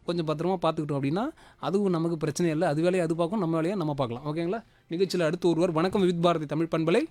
கொஞ்சம் பத்திரமா பார்த்துக்கிட்டோம் அப்படின்னா அதுவும் நமக்கு பிரச்சனை இல்லை அது வேலையை அது பார்க்கும் நம்ம வேலையை நம்ம பார்க்கலாம் ஓகேங்களா நிகழ்ச்சியில் அடுத்து ஒருவர் வணக்கம் வித் பாரதி தமிழ் பண்பலை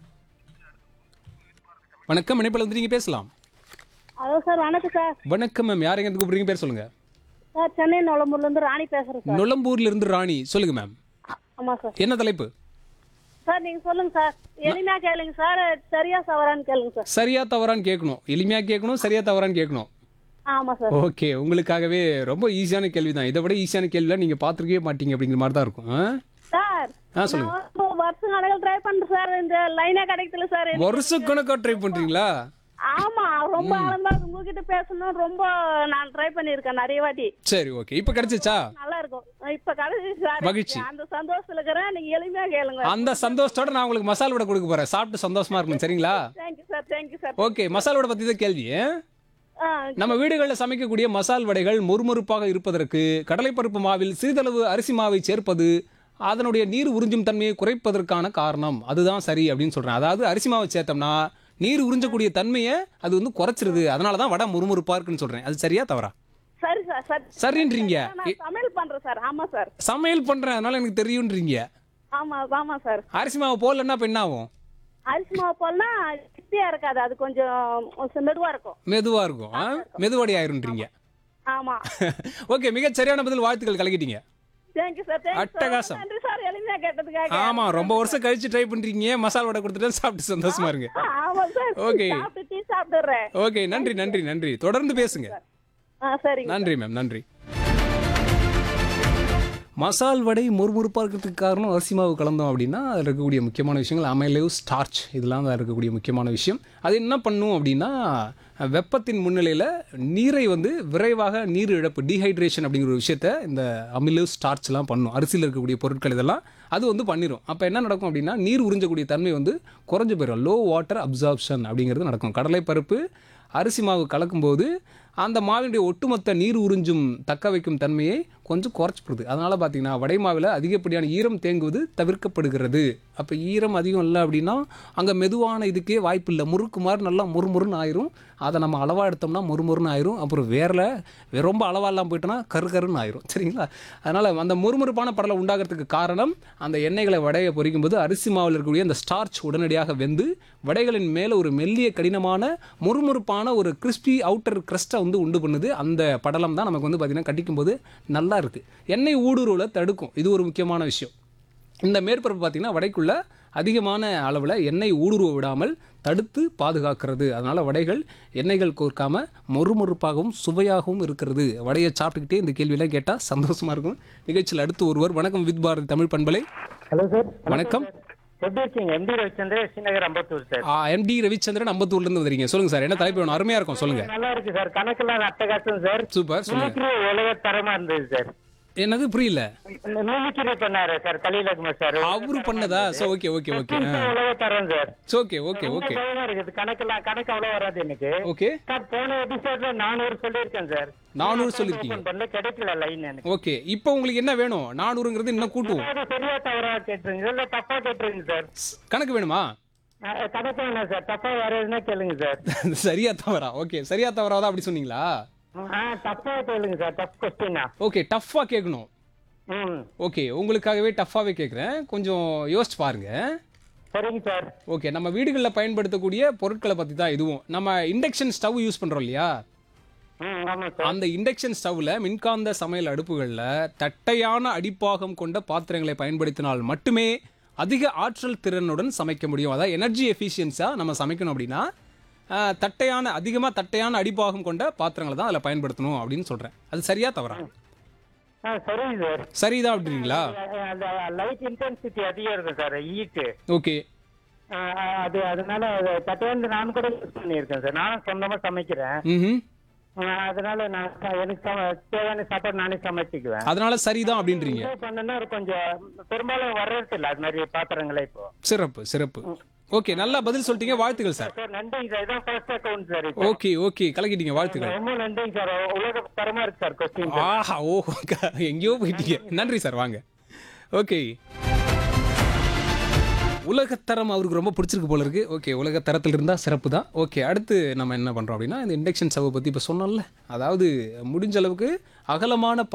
வணக்கம் இணைப்பில் வந்து நீங்கள் பேசலாம் ஹலோ சார் வணக்கம் சார் வணக்கம் மேம் யார் எங்க கூப்பிடுறீங்க பேர் சொல்லுங்க சார் சென்னை நொளம்பூர்லேருந்து ராணி பேசுகிறேன் சார் நுளம்பூர்ல இருந்து ராணி சொல்லுங்க மேம் ஆமாம் சார் என்ன தலைப்பு சார் நீங்கள் சொல்லுங்க சார் எளிமையாக கேளுங்க சார் சரியா சவரான்னு கேளுங்க சார் சரியா தவறான்னு கேட்கணும் எளிமையா கேட்கணும் சரியா தவறான்னு கேட்கணும் ஆமாம் சார் ஓகே உங்களுக்காகவே ரொம்ப ஈஸியான கேள்வி தான் இதை விட ஈஸியான கேள்விலாம் நீங்க பார்த்துருக்கவே மாட்டீங்க அப்படிங்கிற மாதிரி தான் இருக்கும் ஆ? சார் ஆ சொல்லுங்க நான் வந்து வருஷம் கணக்கில் ட்ரை பண்ணுறேன் சார் இந்த லைனே கிடைக்கல சார் வருஷக்கணக்கா ட்ரை பண்றீங்களா ஆமா ரொம்ப ஆழமா இருக்கு உங்ககிட்ட பேசணும் ரொம்ப நான் ட்ரை பண்ணியிருக்கேன் நிறைய வாட்டி சரி ஓகே இப்போ கிடைச்சிச்சா நல்லா இருக்கும் இப்ப கடைசி சார் மகிழ்ச்சி. அந்த சந்தோஷத்துல இருக்கிறேன் நீங்க எளிமையா கேளுங்க அந்த சந்தோஷத்தோட நான் உங்களுக்கு மசால் வடை கொடுக்க போறேன் சாப்பிட்டு சந்தோஷமா இருக்கணும் சரிங்களா thank you sir thank you sir okay masal vada பத்தி தான் கேள்வி ஆ நம்ம வீடுகளில் சமைக்கக்கூடிய மசால் வடைகள் மொறுமொறுப்பாக இருப்பதற்கு கடலைப்பருப்பு மாவில் சிறிதளவு அரிசி மாவை சேர்ப்பது அதனுடைய நீர் உறிஞ்சும் தன்மையை குறைப்பதற்கான காரணம் அதுதான் சரி அப்படின்னு சொல்றேன் அதாவது அரிசி மாவை சேர்த்தோம்னா நீர் உறிஞ்சக்கூடிய தன்மையை அது வந்து குறைச்சிருது அதனால தான் வடை முறுமுறுப்பா இருக்குன்னு சொல்றேன் அது சரியா தவறா சரி சார் சரி சரின்றீங்க நான் சமையல் பண்றேன் சார் ஆமா சார் சமையல் பண்றேன் அதனால எனக்கு தெரியுன்றீங்க ஆமா ஆமா சார் அரிசி மாவு போடலன்னா இப்ப என்ன ஆகும் அரிசி மாவு போலனா கிட்டியா இருக்காது அது கொஞ்சம் மெதுவா இருக்கும் மெதுவா இருக்கும் ஆ? மெதுவடை ஆயிருன்றீங்க ஆமா ஓகே மிகச் சரியான பதில் வாழ்த்துக்கள் கலக்கிட்டீங்க தேங்க்யூ சார் தேங்க்யூ அட்டகாசம். நன்றி சார் எளிமையா கேட்டதுக்காக ஆமா ரொம்ப வருஷம் கழிச்சு ட்ரை பண்றீங்க மசால் வடை கொடுத்துட்டு சாப்பிட்டு சந்தோஷமா இருங்க ஆ, ஆமா சார் Okay. சாப்பிட்டு டீ சாப்பிட்டுறேன் ஓகே நன்றி நன்றி நன்றி தொடர்ந்து பேசுங்க ஆ சரிங்க நன்றி மேம் நன்றி மசால் வடை முறுமுறுப்பாக இருக்கிறதுக்கு காரணம் அரிசி மாவு கலந்தோம் அப்படின்னா அதில் இருக்கக்கூடிய முக்கியமான விஷயங்கள் அமைலேவ் ஸ்டார்ச் இதெல்லாம் தான் இருக்கக்கூடிய முக்கியமான விஷயம் அது என்ன பண்ணும் அப்படின்னா வெப்பத்தின் முன்னிலையில் நீரை வந்து விரைவாக நீர் இழப்பு டீஹைட்ரேஷன் அப்படிங்கிற ஒரு விஷயத்த இந்த அமிலேவ் ஸ்டார்ச்லாம் பண்ணும் அரிசியில் இருக்கக்கூடிய பொருட்கள் இதெல்லாம் அது வந்து பண்ணிடும் அப்போ என்ன நடக்கும் அப்படின்னா நீர் உறிஞ்சக்கூடிய தன்மை வந்து குறைஞ்சு போயிடும் லோ வாட்டர் அப்சார்ப்ஷன் அப்படிங்கிறது நடக்கும் கடலைப்பருப்பு அரிசி மாவு கலக்கும்போது அந்த மாவினுடைய ஒட்டுமொத்த நீர் உறிஞ்சும் தக்க வைக்கும் தன்மையை கொஞ்சம் குறைச்சிப்படுது அதனால் பார்த்தீங்கன்னா வடை மாவில் அதிகப்படியான ஈரம் தேங்குவது தவிர்க்கப்படுகிறது அப்போ ஈரம் அதிகம் இல்லை அப்படின்னா அங்கே மெதுவான இதுக்கே வாய்ப்பு இல்லை முறுக்கு மாதிரி நல்லா முறுமுறுன்னு ஆயிரும் அதை நம்ம அளவாக எடுத்தோம்னா முறுமுறுன்னு ஆயிரும் அப்புறம் வேரில் ரொம்ப அளவாக இல்லாமல் போயிட்டோன்னா கரு கருன்னு ஆயிரும் சரிங்களா அதனால் அந்த முறுமுறுப்பான படலை உண்டாகிறதுக்கு காரணம் அந்த எண்ணெய்களை வடையை பொரிக்கும் போது அரிசி மாவில் இருக்கக்கூடிய அந்த ஸ்டார்ச் உடனடியாக வெந்து வடைகளின் மேலே ஒரு மெல்லிய கடினமான முறுமுறுப்பான ஒரு கிறிஸ்பி அவுட்டர் கிரஸ்ட்டை வந்து உண்டு பண்ணுது அந்த படலம் தான் நமக்கு வந்து பார்த்திங்கன்னா கடிக்கும் போது நல்லா இருக்குது எண்ணெய் ஊடுருவலை தடுக்கும் இது ஒரு முக்கியமான விஷயம் இந்த மேற்பரப்பு பார்த்திங்கன்னா வடைக்குள்ள அதிகமான அளவில் எண்ணெய் ஊடுருவ விடாமல் தடுத்து பாதுகாக்கிறது அதனால் வடைகள் எண்ணெய்கள் கோர்க்காம மொறுமொறுப்பாகவும் சுவையாகவும் இருக்கிறது வடையை சாப்பிட்டுக்கிட்டே இந்த கேள்வியெல்லாம் கேட்டால் சந்தோஷமாக இருக்கும் நிகழ்ச்சியில் அடுத்து ஒருவர் வணக்கம் வித் பாரதி தமிழ் பண்பலை ஹலோ சார் வணக்கம் எப்படி இருக்கீங்க MD Ravichandran Srinagar Ambattur sir MD Ravichandran அம்பத்தூர்லேருந்து வந்துறீங்க சொல்லுங்கள் சார் என்ன தலைப்பு வேணும் அருமையாக இருக்கும் சொல்லுங்கள் நல்லா இருக்கு சார் கணக்கெல்லாம் அட்டகாசம் சார் சூப்பர் சொல்லுங்கள் மிமிக்ரி உலக தரமா இருந்தது சார் என்னது புரியல மிமிக்ரி பண்ணாரு சார் கலீல் அகமது சார் அவரு பண்ணதா ஸோ ஓகே ஓகே ஓகே உலக தரம் சார் ஓகே ஓகே ரொம்ப ஓகே பயமா இருக்குது கணக்கெல்லாம் கணக்கு அவ்வளவு வராது எனக்கு ஓகே சார் போன எபிசோட்ல நானூறு சொல்லியிருக்கேன் சார் நானூறு சொல்லியிருக்கீங்க. Open பண்ணல கிடைக்கல லைன் எனக்கு ஓகே இப்போ உங்களுக்கு என்ன வேணும் நானூறுங்கிறது இன்னும் கூட்டுவோம் அதாவது சரியா தவறா கேட்டுருங்க இல்ல தப்பா கேட்டுருங்க சார் கணக்கு வேணுமா அஹ் கணக்கு வேணாம் சார் தப்பா வேற எதுனா கேளுங்க சார் சரியா தவறா ஓகே சரியா தவறாதா அப்படி சொன்னீங்களா ஆ தப்பா கேளுங்க சார் டஃப் கொஸ்டினா ஓகே டஃப்பாக கேட்கணும் ம் ஓகே உங்களுக்காகவே டஃப்பாகவே கேட்குறேன் கொஞ்சம் யோசிச்சு பாருங்க சரிங்க சார் ஓகே நம்ம வீடுகளில் பயன்படுத்தக்கூடிய பொருட்களை பற்றி தான் இதுவும் நம்ம இண்டக்ஷன் ஸ்டவ் யூஸ் பண்ணுறோம் இல்லையா ம் ஆமா சார் அந்த இண்டக்ஷன் ஸ்டவ்வில் மின்காந்த சமையல் அடுப்புகளில் தட்டையான அடிப்பாகம் கொண்ட பாத்திரங்களை பயன்படுத்தினால் மட்டுமே அதிக ஆற்றல் திறனுடன் சமைக்க முடியும் அதாவது எனர்ஜி எஃபிஷியன்ஸாக நம்ம சமைக்கணும் அப்படின்னா ஆஹ், தட்டையான அதிகமாக தட்டையான அடிப்பாகம் கொண்ட பாத்திரங்களை தான் அதில் பயன்படுத்தணும் அப்படின்னு சொல்கிறேன் அது சரியா தவறா ஆ சரிங்க சார் சரிதான் அப்படிங்களா அந்த லைட் இன்டென்சிட்டி அதிகம் இருக்கும் சார் ஹீட்டு ஓகே அது அதனால அது தட்டையாந்து நான் கூட யூஸ் பண்ணியிருக்கேன் சார் நானும் சொந்தமா சமைக்கிறேன் ம் ஆ, அதனால நான் ச- எனக்கு சம- தேவையான சாப்பாடு நானே சமைச்சுக்குவேன் அதனால சரிதான் அப்படின்றீங்க இது பண்ணனா கொஞ்சம் பெரும்பாலும் வர்றது இல்ல அது மாதிரி பாத்திரங்களே இப்போ சிறப்பு சிறப்பு ஓகே நல்லா பதில் சொல்லிட்டீங்க வாழ்த்துக்கள் சார் சார் நன்றிங்க சார் இதான் ஃபர்ஸ்ட் அக்கௌண்ட் சார் இப்போ ஓகே ஓகே கலக்கிட்டீங்க வாழ்த்துக்கள் ரொம்ப நன்றிங்க சார் உலக தரமா இருக்கு சார் கொஸ்டின் ஆஹா ஓ எங்கேயோ போயிட்டீங்க நன்றி சார் வாங்க ஓகே உலகத்தரம் அவருக்கு ரொம்ப பிடிச்சிருக்கு போல இருக்கு ஓகே உலகத்தரத்தில் இருந்தால் சிறப்பு தான் ஓகே அடுத்து நம்ம என்ன பண்ணுறோம் அப்படின்னா இந்த இண்டக்ஷன் ஸ்டவ் பற்றி இப்போ சொன்னோம்ல அதாவது முடிஞ்ச அளவுக்கு அகலமான